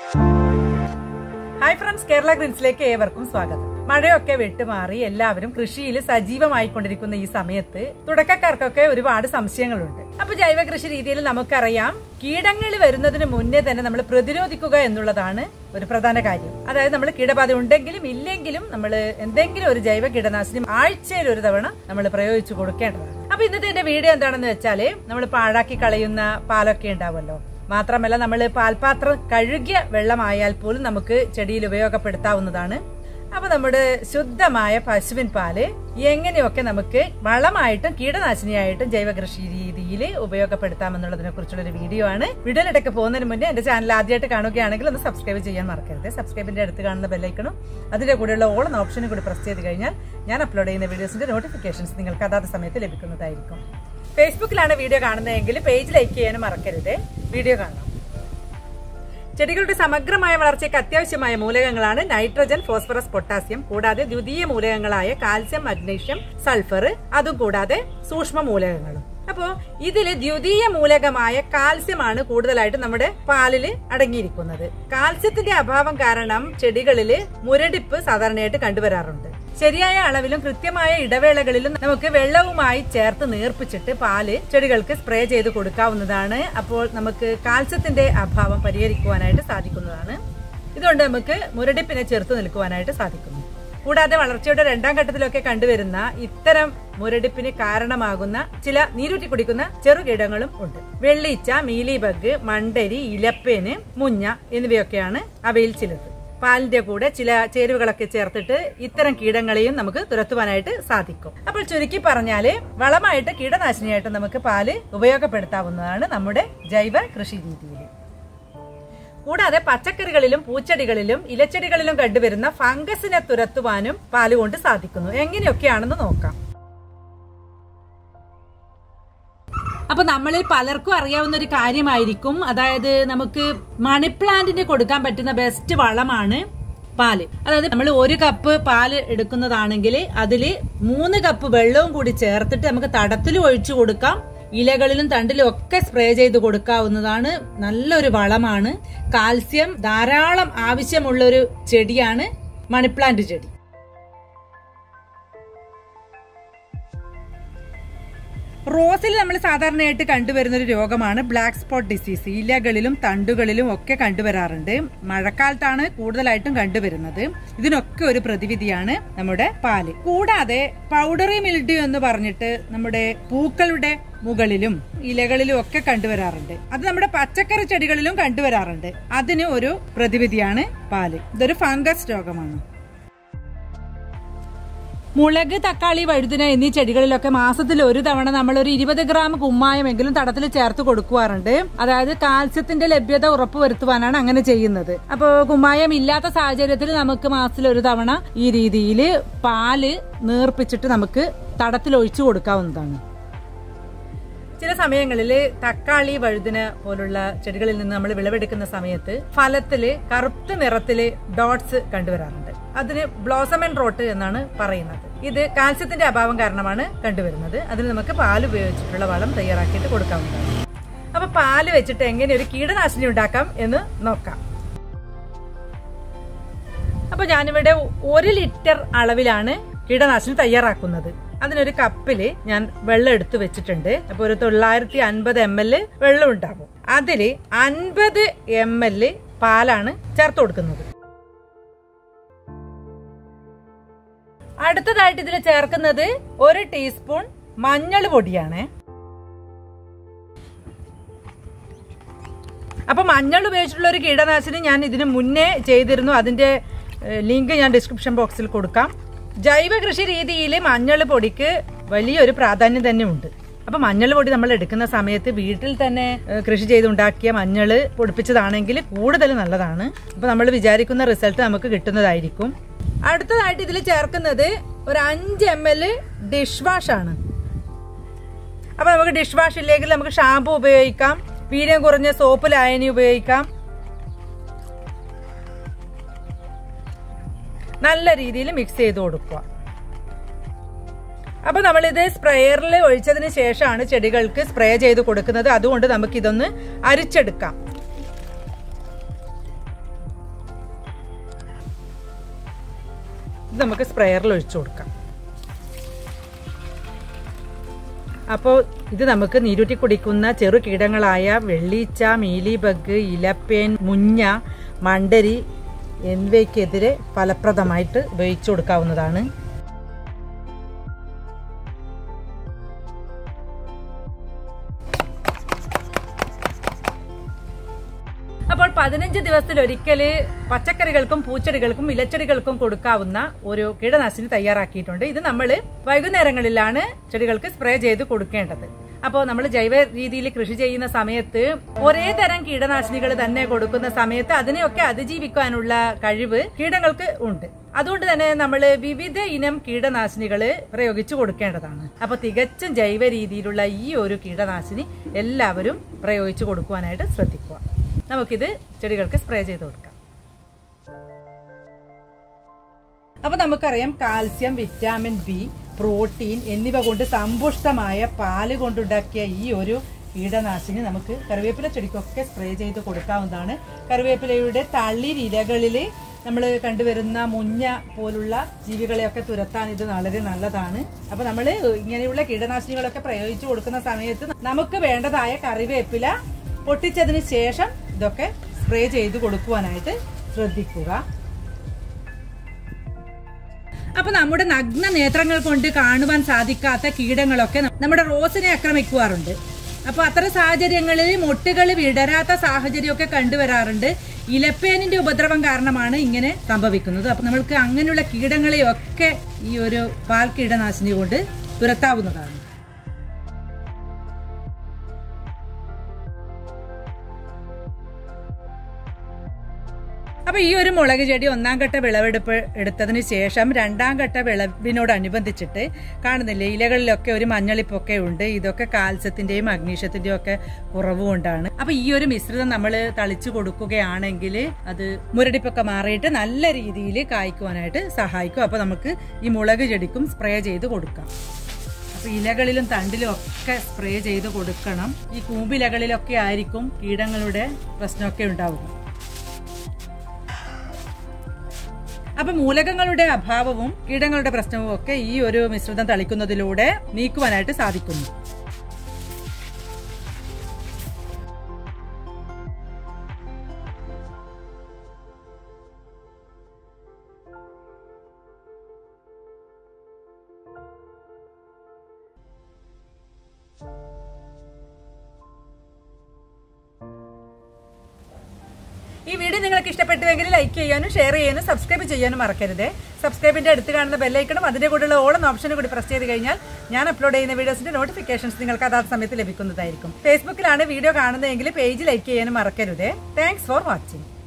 hi friends Kerala ഗ്രിൻസിലേക്ക് ഏവർക്കും സ്വാഗതം മഴയൊക്കെ വിട്ടുമാറി എല്ലാവരും കൃഷിയിൽ സജീവമായിക്കൊണ്ടിരിക്കുന്ന ഈ സമയത്ത് തുടക്കക്കാർക്കൊക്കെ ഒരുപാട് സംശയങ്ങളുണ്ട് അപ്പൊ ജൈവ കൃഷി രീതിയിൽ നമുക്കറിയാം കീടങ്ങൾ വരുന്നതിന് മുന്നേ തന്നെ നമ്മൾ പ്രതിരോധിക്കുക എന്നുള്ളതാണ് ഒരു പ്രധാന കാര്യം അതായത് നമ്മൾ കീടബാധ ഉണ്ടെങ്കിലും ഇല്ലെങ്കിലും നമ്മൾ എന്തെങ്കിലും ഒരു ജൈവ കീടനാശിനി ആഴ്ചയിൽ ഒരു തവണ നമ്മൾ പ്രയോഗിച്ചു കൊടുക്കേണ്ടതാണ് അപ്പൊ ഇന്നത്തെ എന്റെ വീഡിയോ എന്താണെന്ന് വെച്ചാല് നമ്മൾ പാഴാക്കി കളയുന്ന പാലൊക്കെ ഉണ്ടാവുമല്ലോ മാത്രമല്ല നമ്മൾ പാൽപാത്രം കഴുകിയ വെള്ളമായാൽ പോലും നമുക്ക് ചെടിയിൽ ഉപയോഗപ്പെടുത്താവുന്നതാണ് അപ്പൊ നമ്മുടെ ശുദ്ധമായ പശുവിൻ പാല് എങ്ങനെയൊക്കെ നമുക്ക് വളമായിട്ടും കീടനാശിനിയായിട്ടും ജൈവ കൃഷി രീതിയിൽ ഉപയോഗപ്പെടുത്താമെന്നുള്ളതിനെ കുറിച്ചുള്ള ഒരു വീഡിയോ ആണ് വീഡിയോയിലിട്ടൊക്കെ പോകുന്നതിന് മുന്നേ എന്റെ ചാനൽ ആദ്യമായിട്ട് കാണുകയാണെങ്കിൽ ഒന്ന് സബ്സ്ക്രൈബ് ചെയ്യാൻ മറക്കരുത് സബ്സ്ക്രൈബിന്റെ അടുത്ത് കാണുന്ന ബെല്ലൈക്കണും അതിന്റെ കൂടെയുള്ള ഓൾ എന്ന ഓപ്ഷനും കൂടി പ്രസ് ചെയ്ത് കഴിഞ്ഞാൽ ഞാൻ അപ്ലോഡ് ചെയ്യുന്ന വീഡിയോസിന്റെ നോട്ടിഫിക്കേഷൻസ് നിങ്ങൾക്ക് അതാത് സമയത്ത് ലഭിക്കുന്നതായിരിക്കും ഫേസ്ബുക്കിലാണ് വീഡിയോ കാണുന്നതെങ്കിൽ പേജ് ലൈക്ക് ചെയ്യാനും മറക്കരുത് വീഡിയോ കാണാം ചെടികളുടെ സമഗ്രമായ വളർച്ചയ്ക്ക് അത്യാവശ്യമായ മൂലകങ്ങളാണ് നൈട്രജൻ ഫോസ്ഫറസ് പൊട്ടാസ്യം കൂടാതെ ദ്വിതീയ മൂലകങ്ങളായ കാൽസ്യം മഗ്നീഷ്യം സൾഫർ അതും കൂടാതെ സൂക്ഷ്മ മൂലകങ്ങളും അപ്പോ ഇതില് ദ്വിതീയ മൂലകമായ കാൽസ്യമാണ് കൂടുതലായിട്ട് നമ്മുടെ പാലില് അടങ്ങിയിരിക്കുന്നത് കാൽസ്യത്തിന്റെ അഭാവം കാരണം ചെടികളില് മുരടിപ്പ് സാധാരണയായിട്ട് കണ്ടുവരാറുണ്ട് ശരിയായ അളവിലും കൃത്യമായ ഇടവേളകളിലും നമുക്ക് വെള്ളവുമായി ചേർത്ത് നീർപ്പിച്ചിട്ട് പാല് ചെടികൾക്ക് സ്പ്രേ ചെയ്ത് കൊടുക്കാവുന്നതാണ് അപ്പോൾ നമുക്ക് കാൽസ്യത്തിന്റെ അഭാവം പരിഹരിക്കുവാനായിട്ട് സാധിക്കുന്നതാണ് ഇതുകൊണ്ട് നമുക്ക് മുരടിപ്പിനെ ചെറുത്ത് നിൽക്കുവാനായിട്ട് സാധിക്കുന്നു കൂടാതെ വളർച്ചയുടെ രണ്ടാം ഘട്ടത്തിലൊക്കെ കണ്ടുവരുന്ന ഇത്തരം മുരടിപ്പിന് കാരണമാകുന്ന ചില നീരൂറ്റി കുടിക്കുന്ന ചെറുകീടങ്ങളും ഉണ്ട് വെള്ളീച്ച മീലിബഗ് മണ്ടരി ഇലപ്പേന് മുഞ്ഞ എന്നിവയൊക്കെയാണ് അവയിൽ ചിലത് പാലിന്റെ കൂടെ ചില ചേരുവകളൊക്കെ ചേർത്തിട്ട് ഇത്തരം കീടങ്ങളെയും നമുക്ക് തുരത്തുവാനായിട്ട് സാധിക്കും അപ്പോൾ ചുരുക്കി പറഞ്ഞാല് വളമായിട്ട് കീടനാശിനിയായിട്ട് നമുക്ക് പാല് ഉപയോഗപ്പെടുത്താവുന്നതാണ് നമ്മുടെ ജൈവ കൃഷി രീതിയിൽ കൂടാതെ പച്ചക്കറികളിലും പൂച്ചെടികളിലും ഇലച്ചെടികളിലും കണ്ടുവരുന്ന ഫംഗസിനെ തുരത്തുവാനും പാല് കൊണ്ട് സാധിക്കുന്നു എങ്ങനെയൊക്കെയാണെന്ന് നോക്കാം അപ്പൊ നമ്മളിൽ പലർക്കും അറിയാവുന്ന ഒരു കാര്യമായിരിക്കും അതായത് നമുക്ക് മണി പ്ലാന്റിന് കൊടുക്കാൻ പറ്റുന്ന ബെസ്റ്റ് വളമാണ് പാല് അതായത് നമ്മൾ ഒരു കപ്പ് പാല് എടുക്കുന്നതാണെങ്കിൽ അതിൽ മൂന്ന് കപ്പ് വെള്ളവും കൂടി ചേർത്തിട്ട് നമുക്ക് തടത്തിൽ ഒഴിച്ചു കൊടുക്കാം ഇലകളിലും തണ്ടിലും ഒക്കെ സ്പ്രേ ചെയ്ത് കൊടുക്കാവുന്നതാണ് നല്ലൊരു വളമാണ് കാൽസ്യം ധാരാളം ആവശ്യമുള്ള ഒരു ചെടിയാണ് മണിപ്ലാന്റ് ചെടി റോസിൽ നമ്മൾ സാധാരണയായിട്ട് കണ്ടുവരുന്ന ഒരു രോഗമാണ് ബ്ലാക്ക് സ്പോട്ട് ഡിസീസ് ഇലകളിലും തണ്ടുകളിലും ഒക്കെ കണ്ടുവരാറുണ്ട് മഴക്കാലത്താണ് കൂടുതലായിട്ടും കണ്ടുവരുന്നത് ഇതിനൊക്കെ ഒരു പ്രതിവിധിയാണ് നമ്മുടെ പാല് കൂടാതെ പൗഡറി മിൽഡ്യൂ എന്ന് പറഞ്ഞിട്ട് നമ്മുടെ പൂക്കളുടെ മുകളിലും ഇലകളിലും ഒക്കെ കണ്ടുവരാറുണ്ട് അത് നമ്മുടെ പച്ചക്കറി ചെടികളിലും കണ്ടുവരാറുണ്ട് അതിന് ഒരു പ്രതിവിധിയാണ് പാല് ഇതൊരു ഫംഗസ് രോഗമാണ് മുളക് തക്കാളി വഴുതിന എന്നീ ചെടികളിലൊക്കെ മാസത്തിൽ ഒരു തവണ നമ്മൾ ഒരു ഇരുപത് ഗ്രാം കുമ്മായമെങ്കിലും തടത്തിൽ ചേർത്ത് കൊടുക്കുവാറുണ്ട് അതായത് കാൽസ്യത്തിന്റെ ലഭ്യത ഉറപ്പുവരുത്തുവാനാണ് അങ്ങനെ ചെയ്യുന്നത് അപ്പോൾ കുമ്മായം ഇല്ലാത്ത സാഹചര്യത്തിൽ നമുക്ക് മാസത്തിൽ ഒരു തവണ ഈ രീതിയിൽ പാല് നീർപ്പിച്ചിട്ട് നമുക്ക് തടത്തിൽ ഒഴിച്ചു കൊടുക്കാവുന്നതാണ് ചില സമയങ്ങളിൽ തക്കാളി വഴുതിന പോലുള്ള ചെടികളിൽ നിന്ന് നമ്മൾ വിളവെടുക്കുന്ന സമയത്ത് ഫലത്തില് കറുത്ത നിറത്തില് ഡോട്ട്സ് കണ്ടുവരാറുണ്ട് അതിന് ബ്ലോസം ആൻഡ് റോട്ട് എന്നാണ് പറയുന്നത് ഇത് കാൽസ്യത്തിന്റെ അഭാവം കാരണമാണ് കണ്ടുവരുന്നത് അതിന് നമുക്ക് പാൽ ഉപയോഗിച്ചിട്ടുള്ള വളം തയ്യാറാക്കിയിട്ട് കൊടുക്കാവുന്നതാണ് അപ്പൊ പാല് വെച്ചിട്ട് എങ്ങനെ ഒരു കീടനാശിനി ഉണ്ടാക്കാം എന്ന് നോക്കാം അപ്പൊ ഞാനിവിടെ ഒരു ലിറ്റർ അളവിലാണ് കീടനാശിനി തയ്യാറാക്കുന്നത് അതിനൊരു കപ്പില് ഞാൻ വെള്ളം എടുത്തു വെച്ചിട്ടുണ്ട് അപ്പൊ ഒരു തൊള്ളായിരത്തി അൻപത് എം എൽ വെള്ളം ഉണ്ടാകും അതില് അൻപത് എം എൽ പാലാണ് ചേർത്ത് കൊടുക്കുന്നത് അടുത്തതായിട്ട് ഇതിൽ ചേർക്കുന്നത് ഒരു ടീസ്പൂൺ മഞ്ഞൾ പൊടിയാണ് അപ്പൊ മഞ്ഞൾ ഉപയോഗിച്ചിട്ടുള്ള ഒരു കീടനാശിനി ഞാൻ ഇതിന് മുന്നേ ചെയ്തിരുന്നു അതിന്റെ ലിങ്ക് ഞാൻ ഡിസ്ക്രിപ്ഷൻ ബോക്സിൽ കൊടുക്കാം ജൈവ കൃഷി രീതിയിൽ മഞ്ഞൾ പൊടിക്ക് വലിയൊരു പ്രാധാന്യം തന്നെ ഉണ്ട് അപ്പൊ മഞ്ഞൾ പൊടി നമ്മൾ എടുക്കുന്ന സമയത്ത് വീട്ടിൽ തന്നെ കൃഷി ചെയ്തുണ്ടാക്കിയ മഞ്ഞൾ പൊടിപ്പിച്ചതാണെങ്കിൽ കൂടുതൽ നല്ലതാണ് അപ്പൊ നമ്മൾ വിചാരിക്കുന്ന റിസൾട്ട് നമുക്ക് കിട്ടുന്നതായിരിക്കും അടുത്തതായിട്ട് ഇതിൽ ചേർക്കുന്നത് ഒരു അഞ്ച് എം എൽ ഡിഷ് വാഷ് ആണ് അപ്പൊ നമുക്ക് ഡിഷ് വാഷ് ഇല്ലെങ്കിൽ നമുക്ക് ഷാമ്പു ഉപയോഗിക്കാം വീര്യം കുറഞ്ഞ സോപ്പ് ലായനി ഉപയോഗിക്കാം നല്ല രീതിയിൽ മിക്സ് ചെയ്ത് കൊടുക്കുക അപ്പൊ നമ്മളിത് സ്പ്രേയറിൽ ഒഴിച്ചതിന് ശേഷമാണ് ചെടികൾക്ക് സ്പ്രേ ചെയ്ത് കൊടുക്കുന്നത് അതുകൊണ്ട് നമുക്ക് ഇതൊന്ന് അരിച്ചെടുക്കാം ഇത് നമുക്ക് സ്പ്രെയറിൽ ഒഴിച്ചു കൊടുക്കാം അപ്പോൾ ഇത് നമുക്ക് നീരൂറ്റി കുടിക്കുന്ന ചെറു കീടങ്ങളായ വെള്ളീച്ച മീലിബഗ് ഇലപ്പേൻ മുഞ്ഞ മണ്ടരി എന്നിവയ്ക്കെതിരെ ഫലപ്രദമായിട്ട് ഉപയോഗിച്ചു കൊടുക്കാവുന്നതാണ് അപ്പോൾ പതിനഞ്ച് ദിവസത്തിൽ ഒരിക്കൽ പച്ചക്കറികൾക്കും പൂച്ചെടികൾക്കും ഇലച്ചെടികൾക്കും കൊടുക്കാവുന്ന ഒരു കീടനാശിനി തയ്യാറാക്കിയിട്ടുണ്ട് ഇത് നമ്മൾ വൈകുന്നേരങ്ങളിലാണ് ചെടികൾക്ക് സ്പ്രേ ചെയ്ത് കൊടുക്കേണ്ടത് അപ്പോൾ നമ്മൾ ജൈവ രീതിയിൽ കൃഷി ചെയ്യുന്ന സമയത്ത് ഒരേ തരം കീടനാശിനികൾ തന്നെ കൊടുക്കുന്ന സമയത്ത് അതിനെയൊക്കെ അതിജീവിക്കാനുള്ള കഴിവ് കീടങ്ങൾക്ക് ഉണ്ട് അതുകൊണ്ട് തന്നെ നമ്മൾ വിവിധ ഇനം കീടനാശിനികൾ പ്രയോഗിച്ചു കൊടുക്കേണ്ടതാണ് അപ്പൊ തികച്ചും ജൈവ രീതിയിലുള്ള ഈ ഒരു കീടനാശിനി എല്ലാവരും പ്രയോഗിച്ചു കൊടുക്കുവാനായിട്ട് ശ്രദ്ധിക്കുക നമുക്കിത് ചെടികൾക്ക് സ്പ്രേ ചെയ്ത് കൊടുക്കാം അപ്പൊ നമുക്കറിയാം കാൽസ്യം വിറ്റാമിൻ ബി പ്രോട്ടീൻ എന്നിവ കൊണ്ട് സമ്പുഷ്ടമായ പാല് കൊണ്ടുണ്ടാക്കിയ ഈ ഒരു കീടനാശിനി നമുക്ക് കറിവേപ്പില ചെടിക്കൊക്കെ സ്പ്രേ ചെയ്ത് കൊടുക്കാവുന്നതാണ് കറിവേപ്പിലയുടെ തളിരിലകളിൽ നമ്മൾ കണ്ടുവരുന്ന മുഞ്ഞ പോലുള്ള ജീവികളെയൊക്കെ തുരത്താൻ ഇത് വളരെ നല്ലതാണ് അപ്പൊ നമ്മൾ ഇങ്ങനെയുള്ള കീടനാശിനികളൊക്കെ പ്രയോഗിച്ചു കൊടുക്കുന്ന സമയത്ത് നമുക്ക് വേണ്ടതായ കറിവേപ്പില പൊട്ടിച്ചതിന് ശേഷം ഇതൊക്കെ സ്പ്രേ ചെയ്ത് കൊടുക്കുവാനായിട്ട് ശ്രദ്ധിക്കുക അപ്പൊ നമ്മുടെ നഗ്ന നേത്രങ്ങൾ കൊണ്ട് കാണുവാൻ സാധിക്കാത്ത കീടങ്ങളൊക്കെ നമ്മുടെ റോസിനെ ആക്രമിക്കുവാറുണ്ട് അപ്പൊ അത്തരം സാഹചര്യങ്ങളിൽ മൊട്ടുകൾ വിടരാത്ത സാഹചര്യമൊക്കെ കണ്ടുവരാറുണ്ട് ഇലപ്പേനിന്റെ ഉപദ്രവം കാരണമാണ് ഇങ്ങനെ സംഭവിക്കുന്നത് അപ്പൊ നമ്മൾക്ക് അങ്ങനെയുള്ള കീടങ്ങളെയൊക്കെ ഈ ഒരു പാൽ കീടനാശിനി കൊണ്ട് തുരത്താവുന്നതാണ് അപ്പൊ ഈ ഒരു മുളക് ചെടി ഒന്നാം ഘട്ട വിളവെടുപ്പ് എടുത്തതിന് ശേഷം രണ്ടാം ഘട്ട വിളവിനോടനുബന്ധിച്ചിട്ട് കാണുന്നില്ലേ ഇലകളിലൊക്കെ ഒരു മഞ്ഞളിപ്പൊക്കെ ഉണ്ട് ഇതൊക്കെ കാൽസ്യത്തിന്റെയും മഗ്നീഷ്യത്തിന്റെയും ഒക്കെ കുറവ് കൊണ്ടാണ് അപ്പൊ ഈ ഒരു മിശ്രിതം നമ്മൾ തളിച്ചു കൊടുക്കുകയാണെങ്കിൽ അത് മുരടിപ്പൊക്കെ മാറിയിട്ട് നല്ല രീതിയിൽ കായ്ക്കുവാനായിട്ട് സഹായിക്കും അപ്പൊ നമുക്ക് ഈ മുളക് ചെടിക്കും സ്പ്രേ ചെയ്ത് കൊടുക്കാം അപ്പൊ ഇലകളിലും തണ്ടിലും ഒക്കെ സ്പ്രേ ചെയ്ത് കൊടുക്കണം ഈ കൂമ്പിലകളിലൊക്കെ ആയിരിക്കും കീടങ്ങളുടെ പ്രശ്നമൊക്കെ ഉണ്ടാവുക അപ്പൊ മൂലകങ്ങളുടെ അഭാവവും കീടങ്ങളുടെ പ്രശ്നവും ഒക്കെ ഈ ഒരു മിശ്രിതം തളിക്കുന്നതിലൂടെ നീക്കുവാനായിട്ട് സാധിക്കുന്നു ഈ വീഡിയോ നിങ്ങൾക്ക് ഇഷ്ടപ്പെട്ടുവെങ്കിൽ ലൈക്ക് ചെയ്യാനും ഷെയർ ചെയ്യാനും സബ്സ്ക്രൈബ് ചെയ്യാനും മറക്കരുത് സബ്സ്ക്രൈബിന്റെ അടുത്ത് കാണുന്ന ബെല്ലൈക്കണും അതിന്റെ കൂടെയുള്ള ഓളം ഓപ്ഷനും കൂടി പ്രസ് ചെയ്ത് കഴിഞ്ഞാൽ ഞാൻ അപ്ലോഡ് ചെയ്യുന്ന വീഡിയോസിന്റെ നോട്ടിഫിക്കേഷൻസ് നിങ്ങൾക്ക് അതാത് സമയത്ത് ലഭിക്കുന്നതായിരിക്കും ഫേസ്ബുക്കിലാണ് വീഡിയോ കാണുന്നതെങ്കിൽ പേജ് ലൈക്ക് ചെയ്യാനും മറക്കരുത് താങ്ക്സ് ഫോർ വാച്ചിങ്